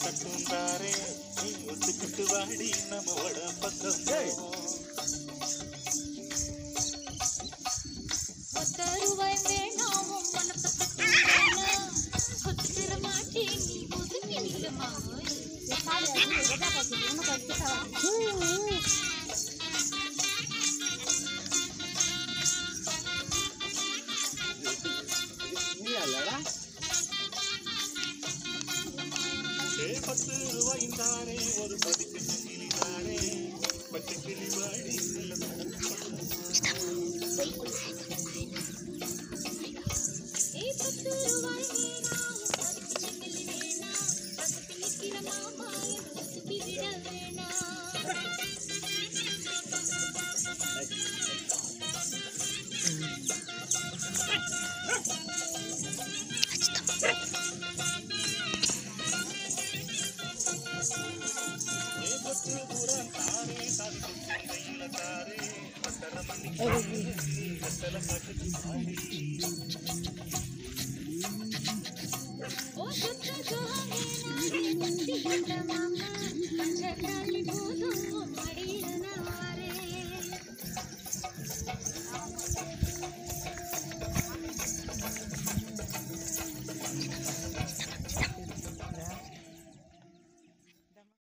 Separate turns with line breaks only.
தட்டும் தாரே நீ ஒத்துக்கிட்டு வாடி நம்மோட பக்கம்
ஒத்த ரூபாய் வேணாம் உன் மனத்தை பத்தி வேணாம். ஒத்துக்கிற மாட்டேன் நீ ஒதுங்கி நில்லுமா
ஏ பத்து ரூபாய் தாரே ஒரு பதிக்கு கிளி தாரே பச்சை கிளி வாடி
ஏய் பத்து ரூபாய் வேணாம் உன் மதிப்பு செங்கல் வேணாம் பக்கத்தில் நிற்கிற மாமா என்னை ஒதுக்கி விட வேணாம்
ஏ பத்து தூரம் தாரே சாதி கையில தாரே பத்தரை மணிக்கு பத்தலை காட்டுக்கு மாடி
ஓ சுத்த ஜோஹானே நானே பத்தி கொண்ட மாமா பச்சை காலி பூ